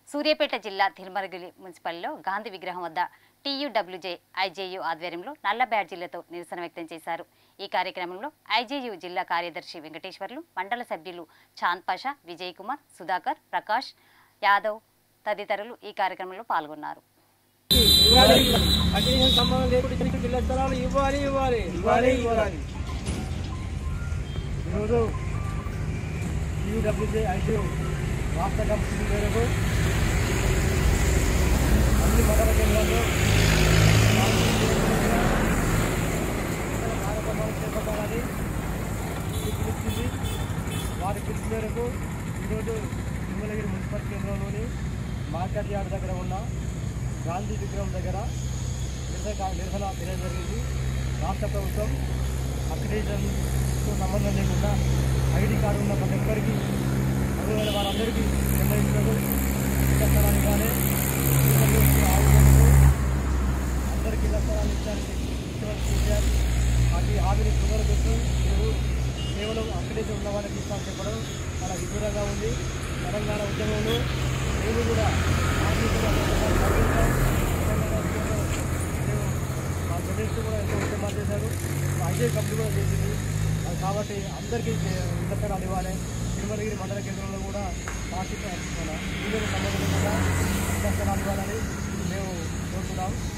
సూర్యాపేట జిల్లా తిరుమలగిరి మున్సిపల్లో గాంధీ విగ్రహం వద్ద టీయూడబ్ల్యూజే ఐజేయు ఆధ్వర్యంలో నల్ల బ్యాడ్జీలతో నిరసన వ్యక్తం చేశారు ఈ కార్యక్రమంలో ఐజేయు జిల్లా కార్యదర్శి వెంకటేశ్వర్లు మండల సభ్యులు చాంద్ పాషా విజయ్ కుమార్ సుధాకర్ ప్రకాష్ యాదవ్ తదితరులు ఈ కార్యక్రమంలో పాల్గొన్నారు ఇవ్వాలి అగ్నిషన్ సంబంధం లేకుండా ఇచ్చిన ఇళ్ల స్థలాలు ఇవ్వాలి ఇవ్వాలి ఇవ్వాలి ఇవ్వాలి ఈరోజు యూడబ్ల్యూజే ఐటీ రాష్ట్ర కమిటీ మేరకు అన్ని మండల కేంద్రాల్లో కార్యక్రమాలు చేపట్టాలని పిలుపునిచ్చింది వారి పిలుపు మేరకు ఈరోజు తిరుమలగిరి మున్సిపల్ కేంద్రంలోని మార్కెట్ యార్డ్ దగ్గర ఉన్న గాంధీ విగ్రహం దగ్గర నిరసన నిరసన తెలియడం జరిగింది రాష్ట్ర ప్రభుత్వం అక్రిడేషన్తో సంబంధం లేకుండా ఐడి కార్డు ఉన్న ప్రతి ఒక్కరికి అర్హులైన వారందరికీ నిర్ణయించడం ఇళ్ల కానీ అందరికీ ఇళ్ల స్థలాలు ఇచ్చారని ముఖ్యమంత్రి కేసీఆర్ అది హామీని పునరుద్ధరిస్తూ మీరు కేవలం అక్రిడేషన్ ఉన్న వాళ్ళకి ఇస్తామని చెప్పడం చాలా విదూరంగా ఉంది తెలంగాణ ఉద్యమంలో మేము కూడా ఆర్థికంగా తెలంగాణ ఉద్యమంలో మేము మా ప్రదేశ్ కూడా ఎంతో ఉద్యమాలు చేశారు అజయ్ కంపెనీ కూడా చేసింది అది కాబట్టి అందరికీ ఇళ్ల స్థలాలు ఇవ్వాలి తిరుమలగిరి మండల కేంద్రంలో కూడా పార్టీ మన యూనియన్ సంబంధం కూడా ఇళ్ల స్థలాలు ఇవ్వాలని మేము కోరుతున్నాం